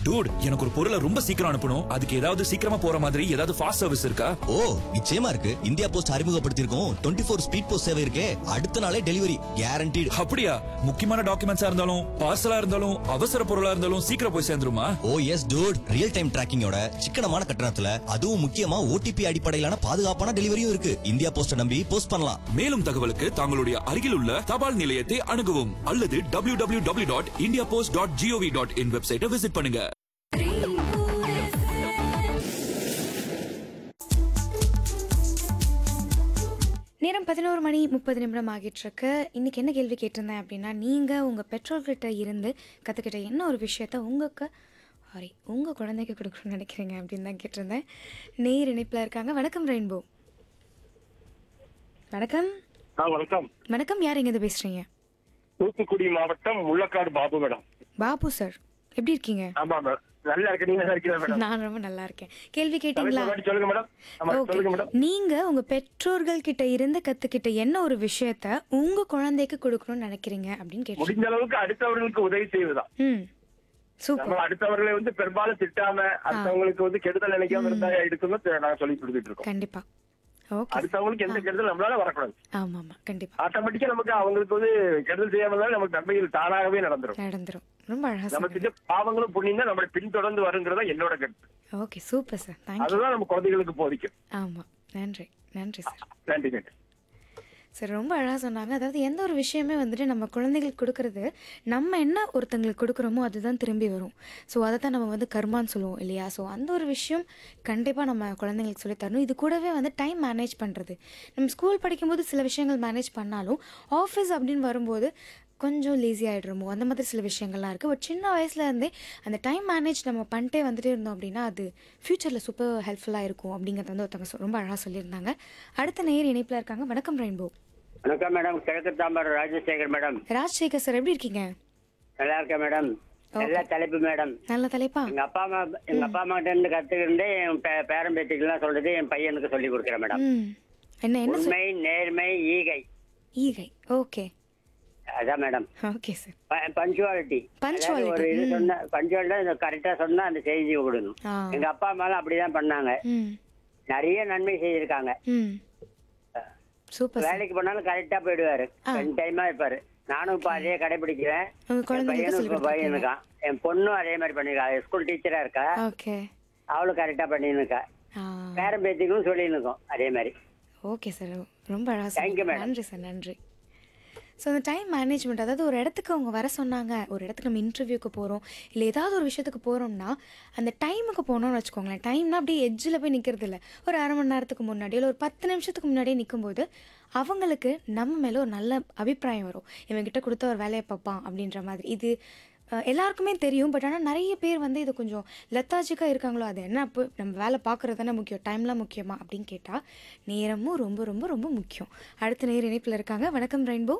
Dude எனக்கு ஒரு பொருளை ரொம்ப சீக்கிரம் அனுப்பணும் அதுக்கு ஏதாவது சீக்கிரமா போற மாதிரி ஏதாவது ஃபாஸ்ட் சர்வீஸ் இருக்கா ஓ நிச்சயமா இருக்கு இந்தியா போஸ்ட் அறிமுகப்படுத்தியிருக்கோம் டுவெண்ட்டி ஃபோர் ஸ்பீட் போஸ்ட் சேவை இருக்கே அடுத்த நாளே டெலிவரி கேரண்டீடு அப்படியா முக்கியமான டாக்குமெண்ட்ஸா இருந்தாலும் பார்சலா இருந்தாலும் அவசர பொருளா இருந்தாலும் சீக்கிரம் போய் சேர்ந்துருமா oh yes dude real time டிராக்கிங்கோட சிக்கனமான கட்டணத்துல அதுவும் முக்கியமா ஓடிபி அடிப்படையிலான பாதுகாப்பான டெலிவரியும் இருக்கு இந்தியா போஸ்ட நம்பி போஸ்ட் பண்ணலாம் மேலும் தகவலுக்கு தங்களுடைய அருகில் உள்ள தபால் நிலையத்தை அணுகவும் அல்லது W W W dot India Post dot GOV dot in வெப்சைட்டை விசிட் பண்ணுங்க நேரம் பதினோரு மணி முப்பது நிமிடம் ஆகிட்டுருக்கு இன்றைக்கி என்ன கேள்வி கேட்டிருந்தேன் அப்படின்னா நீங்கள் உங்கள் பெற்றோர்கிட்ட இருந்து கற்றுக்கிட்ட என்ன ஒரு விஷயத்த உங்களுக்கு சாரி உங்கள் குழந்தைக்கு கொடுக்கணும்னு நினைக்கிறீங்க அப்படின்னு தான் கேட்டிருந்தேன் நேர் இணைப்பில் இருக்காங்க வணக்கம் ரெயின்போ வணக்கம் ஆ வணக்கம் வணக்கம் யார் எங்கேருந்து பேசுகிறீங்க தூத்துக்குடி மாவட்டம் முள்ளக்காடு பாபு மேடம் பாபு சார் எப்படி இருக்கீங்க ஆமா மேடம் நல்லா இருக்கு நீங்க நல்லா இருக்கீங்களா மேடம் நான் ரொம்ப நல்லா இருக்கேன் கேள்வி தலைப்பு கேட்டிங்களா ஒரு வாட்டி சொல்லுங்க மேடம் ஆமா ஓகே சொல்லுங்க மேடம் நீங்க உங்க பெற்றோர்கள் கிட்ட இருந்து கத்துக்கிட்ட என்ன ஒரு விஷயத்த உங்க குழந்தைக்கு கொடுக்கணும்னு நினைக்கிறீங்க அப்படின்னு கேட்டேன் முடிஞ்ச அளவுக்கு அடுத்தவர்களுக்கு உதவி செய்வதுதான் ம் சூப்பர் நம்ம அடுத்தவர்களை வந்து பெரும்பாலும் திட்டாம அடுத்தவங்களுக்கு வந்து கெடுதல் நினைக்காம இருந்தா எடுக்கணும் நாங்க சொல்லி கொடுத்துட்டு இருக்கோம் கண்டிப்பா ஓகே அடுத்தவங்களுக்கு எந்த கெடுதல் நம்மளால வரக்கூடாது ஆமா ஆமா கண்டிப்பா ஆட்டோமேட்டிக்கா நமக்கு அவங்களுக்கு வந்து கெடுதல் செய்யாம இருந்தாலும் நமக்கு நன்மைகள் தானாகவே நடந்துரும் நடந்துரும் ரொம்ப அழகா நம்ம சொன்னீங்க செஞ்ச பாவங்களும் புண்ணியம் தான் நம்மளை பின்தொடர்ந்து வருங்கிறதா என்னோட கருத்து ஓகே சூப்பர் சார் தேங்க்யூ அதுதான் நம்ம குழந்தைகளுக்கு போதிக்கும் ஆமா நன்றி நன்றி சார் நன்றி நன்றி சார் ரொம்ப அழகாக சொன்னாங்க அதாவது எந்த ஒரு விஷயமே வந்துட்டு நம்ம குழந்தைகளுக்கு கொடுக்கறது நம்ம என்ன ஒருத்தங்களுக்கு கொடுக்குறோமோ அதுதான் திரும்பி வரும் ஸோ அதை தான் நம்ம வந்து கர்மான்னு சொல்லுவோம் இல்லையா ஸோ அந்த ஒரு விஷயம் கண்டிப்பாக நம்ம குழந்தைங்களுக்கு சொல்லி தரணும் இது கூடவே வந்து டைம் மேனேஜ் பண்ணுறது நம்ம ஸ்கூல் படிக்கும்போது சில விஷயங்கள் மேனேஜ் பண்ணாலும் ஆஃபீஸ் அப்படின்னு வரும்போது கொஞ்சம் லேசி ஆகிடுறோமோ அந்த மாதிரி சில விஷயங்கள்லாம் இருக்குது பட் சின்ன வயசுல இருந்தே அந்த டைம் மேனேஜ் நம்ம பண்ணிட்டே வந்துட்டே இருந்தோம் அப்படின்னா அது ஃப்யூச்சரில் சூப்பர் ஹெல்ப்ஃபுல்லாக இருக்கும் அப்படிங்கிறத வந்து ஒருத்தவங்க சொ- ரொம்ப அழகாக சொல்லியிருந்தாங்க அடுத்த நேர் இணைப்பில் இருக்காங்க வணக்கம் ரெயின்போ வணக்கம் மேடம் கிழக்கு தாம்பரம் ராஜசேகர் மேடம் ராஜசேகர் சார் எப்படி இருக்கீங்க நல்லா இருக்கேன் மேடம் நல்ல தலைப்பு மேடம் நல்ல தலைப்பா எங்க அப்பா அம்மா எங்க அப்பா அம்மா கிட்ட இருந்து கத்துக்கிட்டு என் பே- பேரன் பேத்திக்கெல்லாம் சொல்றது என் பையனுக்கு சொல்லி கொடுக்குறேன் மேடம் ம் என்ன என்ன சொல் உண்மை நேர்மை ஈகை ஈகை ஓகே அதான் madam okay sir punctuality Punctuality, ஒரு இது ம். சொன்ன பஞ்சுவாலிட்டி கரெக்டா சொன்னா அந்த செய்தி கொடுக்கணும் ஆ எங்க அப்பா அம்மாலாம் அப்படிதான் பண்ணாங்க ம் நிறைய நன்மை செய்திருக்காங்க ம் சூப்பர் சார் வேலைக்கு போனாலும் கரெக்டா போயிடுவாரு ரெண்டு டைமா இருப்பாரு நானும் இப்ப அதே கடைபிடிக்கிறேன் உங்க என் குழந்தைங்களுக்கு பையனும் சொல்லி இப்ப பையன் இருக்கான் என் பொண்ணும் அதே மாதிரி பண்ணிருக்கா ஸ்கூல் டீச்சரா இருக்கா ஓகே அவளும் கரெக்டா பண்ணின்னு இருக்கா ஆ பேரன் பேத்திக்கும் சொல்லின்னு இருக்கோம் அதே மாதிரி ஓகே சார் ரொம்ப அழகாக Thank you, சொன்னீங்க. madam. நன்றி சார் நன்றி ஸோ அந்த டைம் மேனேஜ்மெண்ட் அதாவது ஒரு இடத்துக்கு அவங்க வர சொன்னாங்க ஒரு இடத்துக்கு நம்ம இன்டர்வியூக்கு போகிறோம் இல்லை ஏதாவது ஒரு விஷயத்துக்கு போகிறோம்னா அந்த டைமுக்கு போனோம்னு வச்சுக்கோங்களேன் டைம்னா அப்படியே எட்ஜில் போய் நிற்கிறது இல்லை ஒரு அரை மணி நேரத்துக்கு முன்னாடி இல்லை ஒரு பத்து நிமிஷத்துக்கு முன்னாடியே நிற்கும்போது அவங்களுக்கு நம்ம மேலே ஒரு நல்ல அபிப்பிராயம் வரும் இவன்கிட்ட கொடுத்த ஒரு வேலையை பார்ப்பான் அப்படின்ற மாதிரி இது அஹ், எல்லாருக்குமே தெரியும் பட் ஆனால் நிறைய பேர் வந்து இது கொஞ்சம் லெத்தாஜிக்காக இருக்காங்களோ அது என்ன அப்போ நம்ம வேலை பார்க்குறது தானே முக்கியம் டைம்லாம் முக்கியமா அப்படின்னு கேட்டால் நேரமும் ரொம்ப ரொம்ப ரொம்ப முக்கியம் அடுத்த நேர் இணைப்பில் இருக்காங்க வணக்கம் ரெயின்போ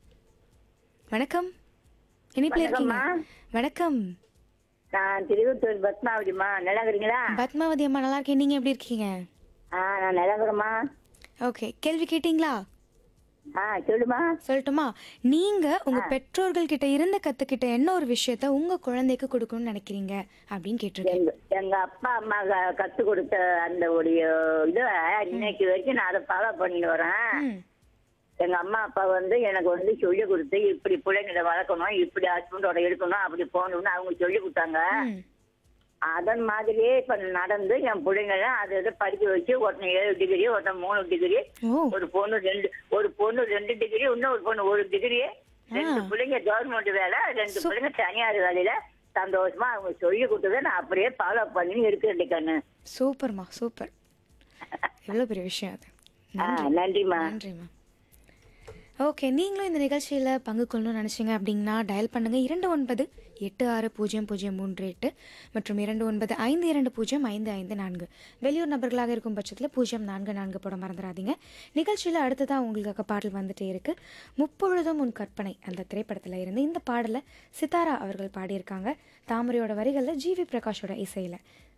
வணக்கம் இணைப்பில் இருக்கீங்க வணக்கம் நான் திருவத்தூர் பத்மாவதிம்மா நல்லா இருக்கிறீங்களா பத்மாவதி அம்மா நல்லா இருக்கேன் நீங்கள் எப்படி இருக்கீங்க ஆ நான் நல்லா இருக்கிறேம்மா ஓகே கேள்வி கேட்டிங்களா ஆ சொல்லுமா சொல்லட்டுமா நீங்க உங்க பெற்றோர்கள் கிட்ட இருந்து கத்துக்கிட்ட என்ன ஒரு விஷயத்த உங்க குழந்தைக்கு கொடுக்கணும்னு நினைக்கிறீங்க அப்படின்னு கேட்டிருக்கேன் எங்க எங்க அப்பா அம்மா க- கத்து கொடுத்த அந்த ஒரு இதை இன்னைக்கு வரைக்கும் நான் அதை ஃபாலோ பண்ணிட்டு வரேன் ம், எங்க அம்மா அப்பா வந்து எனக்கு வந்து சொல்லி கொடுத்து இப்படி பிள்ளைங்களை வளர்க்கணும் இப்படி ஹஸ்பண்டோட இருக்கணும் அப்படி போகணும்னு அவங்க சொல்லி கொடுத்தாங்க ம். அதன் மாதிரியே இப்ப நடந்து என் பிள்ளைங்களை அதை இதை படிக்க வச்சு ஒருத்தன் ஏழு டிகிரி ஒருத்தன் மூணு டிகிரி ஓ ஒரு பொண்ணு ரெண்டு ஒரு பொண்ணு ரெண்டு டிகிரி இன்னொரு பொண்ணு ஒரு டிகிரி ரெண்டு பிள்ளைங்க கவர்மெண்ட் வேலை ரெண்டு பிள்ளைங்க தனியார் வேலையில சந்தோஷமா அவங்க சொல்லி கொடுத்ததை நான் அப்படியே ஃபாலோ பண்ணி இருக்கிறேன் கண்ணு சூப்பர்மா சூப்பர் எவ்வளோ பெரிய விஷயம் அது ஆ, நன்றிம்மா நன்றிம்மா ஓகே நீங்களும் இந்த நிகழ்ச்சியில் பங்கு கொள்ளணும்னு நினச்சிங்க அப்படின்னா டயல் பண்ணுங்கள் இரண்டு ஒன்பது எட்டு ஆறு பூஜ்ஜியம் பூஜ்ஜியம் மூன்று எட்டு மற்றும் இரண்டு ஒன்பது ஐந்து இரண்டு பூஜ்ஜியம் ஐந்து ஐந்து நான்கு வெளியூர் நபர்களாக இருக்கும் பட்சத்தில் பூஜ்ஜியம் நான்கு நான்கு போட மறந்துடாதீங்க நிகழ்ச்சியில் அடுத்ததாக உங்களுக்காக பாடல் வந்துட்டே இருக்கு முப்பொழுதும் உன் கற்பனை அந்த திரைப்படத்தில் இருந்து இந்த பாடலை சித்தாரா அவர்கள் பாடியிருக்காங்க தாமரையோட வரிகளில் ஜிவி பிரகாஷோட இசையில்